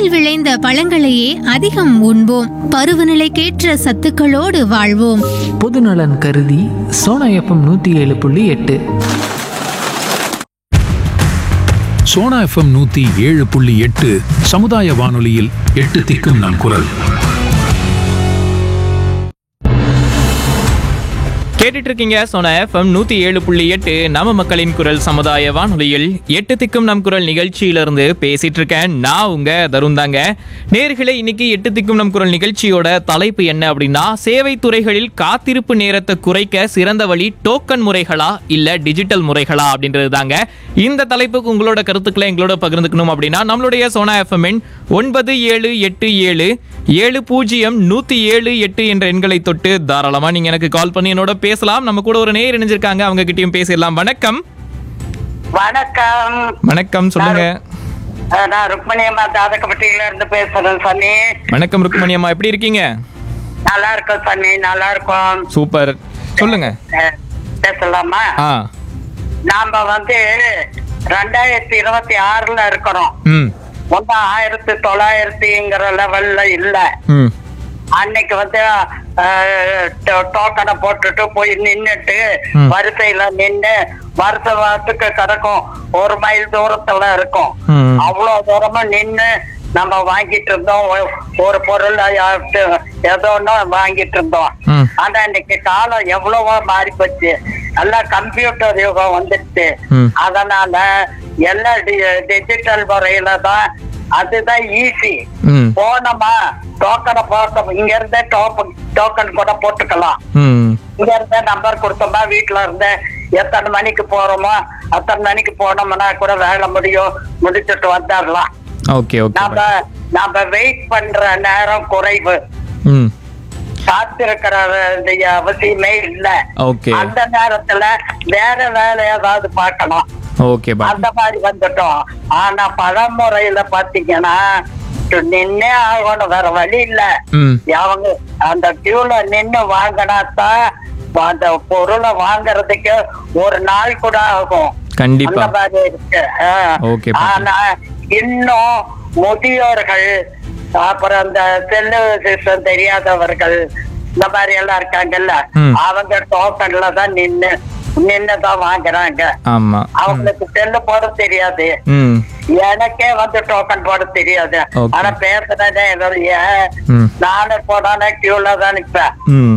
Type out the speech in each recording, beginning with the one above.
மண்ணில் விளைந்த பழங்களையே அதிகம் உண்போம் பருவநிலைக்கேற்ற சத்துக்களோடு வாழ்வோம் பொதுநலன் கருதி சோனா எஃப்எம் நூற்றி ஏழு புள்ளி எட்டு சோனா எஃப்எம் நூத்தி ஏழு புள்ளி எட்டு சமுதாய வானொலியில் எட்டு திக்கும் நம் குரல் கேட்டுட்டு இருக்கீங்க சோனா எஃப்எம் நூத்தி ஏழு புள்ளி எட்டு நம்ம மக்களின் குரல் சமுதாய வானொலியில் எட்டு திக்கும் நம் குரல் நிகழ்ச்சியிலிருந்து பேசிட்டு இருக்கேன் நான் உங்க தருண் தாங்க நேர்களே இன்னைக்கு எட்டு திக்கும் நம் குரல் நிகழ்ச்சியோட தலைப்பு என்ன அப்படின்னா சேவை துறைகளில் காத்திருப்பு நேரத்தை குறைக்க சிறந்த வழி டோக்கன் முறைகளா இல்ல டிஜிட்டல் முறைகளா அப்படின்றது தாங்க இந்த தலைப்புக்கு உங்களோட கருத்துக்களை எங்களோட பகிர்ந்துக்கணும் அப்படின்னா நம்மளுடைய சோனா எஃப்எம் ஒன்பது ஏழு எட்டு ஏழு ஏழு பூஜ்ஜியம் நூத்தி ஏழு எட்டு என்ற எண்களை தொட்டு தாராளமா நீங்க எனக்கு கால் பண்ணி என்னோட பேசலாம் நம்ம கூட ஒரு நேர் இணைஞ்சிருக்காங்க அவங்க கிட்டயும் பேசிடலாம் வணக்கம் வணக்கம் வணக்கம் சொல்லுங்க அஹ் நான் ருக்மணி அம்மா ஜாதகப்பட்டியில இருந்து பேசுறேன் சன்னி வணக்கம் ருக்மணி அம்மா எப்படி இருக்கீங்க நல்லா இருக்கோம் சன்னி நல்லா இருக்கோம் சூப்பர் சொல்லுங்க அஹ் பேசலாமா ஆ நாம வந்து ரெண்டாயிரத்தி இருபத்தி ஆறுல இருக்கிறோம் ம் ஒன்னும் ஆயிரத்தி தொள்ளாயிரத்திங்கிற லெவல்ல இல்ல ம் அன்னைக்கு வந்து டோக்கனை போட்டுட்டு போய் நின்னுட்டு ம். வரிசையில நின்னு வருஷ வாரத்துக்கு கிடக்கும் ஒரு மைல் தூரத்துல இருக்கும் ம். அவ்வளவு தூரமா நின்னு நம்ம வாங்கிட்டு இருந்தோம் ஒ- ஒரு பொருள் யார்கிட்ட ஏதோ ஒண்ணு வாங்கிட்டு இருந்தோம் ம். ஆனா இன்னைக்கு காலம் எவ்வளவோ மாறி போச்சு எல்லாம் கம்ப்யூட்டர் யுகம் வந்துடுச்சு ம். அதனால எல்லாம் டிஜிட்டல் முறையில தான் அதுதான் ஈஸி ம் போனோமா டோக்கனை போட்டோம் இங்க இருந்தே டோக்கன் டோக்கன் கூட போட்டுக்கலாம் ம் இங்க இருந்தே நம்பர் கொடுத்தோமா வீட்டுல இருந்தே எத்தனை மணிக்கு போறோமோ அத்தனை மணிக்கு போனோம்னா கூட வேலை முடியும் முடிச்சுட்டு வந்துடலாம் ஓகே ஓகே நாம நாம வெயிட் பண்ற நேரம் குறைவு ம் காத்திருக்கிற வேண்டிய அவசியமே இல்ல ஓகே அந்த நேரத்துல வேற வேலை ஏதாவது பார்க்கலாம் ஓகே பா அந்த மாதிரி வந்துட்டோம் ஆனா பழமுறையில பாத்தீங்கன்னா நின்னே ஆகணும் வேற வழி இல்ல ம் அவங்க அந்த கியூல நின்னு வாங்கினாதான் அந்த பொருளை வாங்குறதுக்கு ஒரு நாள் கூட ஆகும் கண்டிப்பா அந்த மாதிரி இருக்கு ஆ. Okay, பாட்டி. ஆனா இன்னும் முதியோர்கள் அப்புறம் அந்த செல்லு சிஸ்டம் தெரியாதவர்கள் இந்த மாதிரி எல்லாம் இருக்காங்கல்ல ம். அவங்க டோக்கன்ல தான் நின்னு நின்னுதான் வாங்குறாங்க ஆமா அவங்களுக்கு செல்லு போட தெரியாது ம் எனக்கே வந்து டோக்கன் போட தெரியாது Okay. ஆனா பேசுறதே என்னுடைய ம். நானே போனானே கியூல தான் நிப்பேன் ம்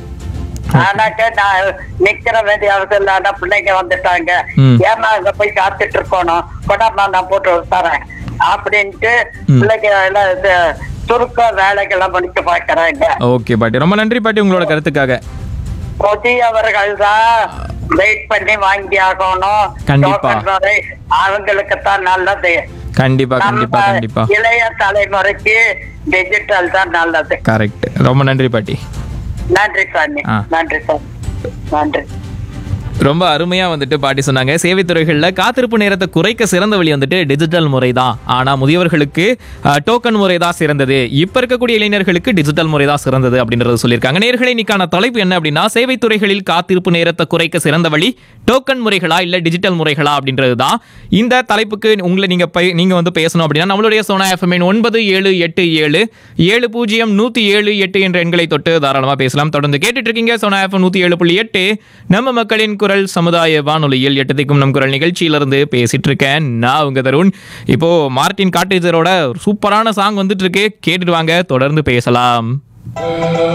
ஆனாக்க நான் நிக்கிற வேண்டிய அவசியம் இல்ல ஆனா பிள்ளைங்க வந்துட்டாங்க ம். ஏமா அங்க போய் காத்துட்டு இருக்கணும் கொண்டாமா நான் போட்டு தரேன் அப்படின்ட்டு ம். பிள்ளைங்க எல்லாம் இது சுருக்க வேலைகளை முடிக்க பாக்குறாங்க ஓகே பாட்டி ரொம்ப நன்றி பாட்டி உங்களோட கருத்துக்காக புதியவர்கள் தான் வெயிட் பண்ணி வாங்கி ஆகணும் கண்டிப்பா. token முறை அவங்களுக்கு தான் நல்லது கண்டிப்பா கண்டிப்பா நம்ம கண்டிப்பா இளைய தலைமுறைக்கு டிஜிட்டல் தான் நல்லது கரெக்ட் ரொம்ப நன்றி பாட்டி நன்றி சாமி ஆ. நன்றி சாமி நன்றி ரொம்ப அருமையா வந்துட்டு பாட்டி சொன்னாங்க சேவைத்துறைகளில் காத்திருப்பு நேரத்தை குறைக்க சிறந்த வழி வந்துட்டு டிஜிட்டல் முறை தான் ஆனா முதியவர்களுக்கு டோக்கன் முறை தான் சிறந்தது இப்ப இருக்கக்கூடிய இளைஞர்களுக்கு டிஜிட்டல் முறை தான் சிறந்தது அப்படின்றது சொல்லியிருக்காங்க நேர்களை இன்னைக்கான தலைப்பு என்ன அப்படின்னா சேவைத்துறைகளில் காத்திருப்பு நேரத்தை குறைக்க சிறந்த வழி டோக்கன் முறைகளா இல்ல டிஜிட்டல் முறைகளா அப்படின்றது தான் இந்த தலைப்புக்கு உங்களை நீங்க பை- நீங்க வந்து பேசணும் அப்படின்னா நம்மளுடைய சோனா எஃப்எம் ஒன்பது ஏழு எட்டு ஏழு ஏழு பூஜ்ஜியம் நூத்தி ஏழு எட்டு என்ற எண்களை தொட்டு தாராளமா பேசலாம் தொடர்ந்து கேட்டுட்டு இருக்கீங்க சோனா எஃப்எம் நூத்தி ஏழு புள்ளி எட்டு நம்ம மக்களின் குரல் சமுதாய வானொலியில் எட்டு திக்கும் நம் குரல் நிகழ்ச்சியிலிருந்து பேசிட்டு இருக்கேன் நான் உங்க தருண் இப்போ மார்டின் காட்டேஜரோட சூப்பரான சாங் வந்துட்டு இருக்கு கேட்டுட்டு வாங்க தொடர்ந்து பேசலாம்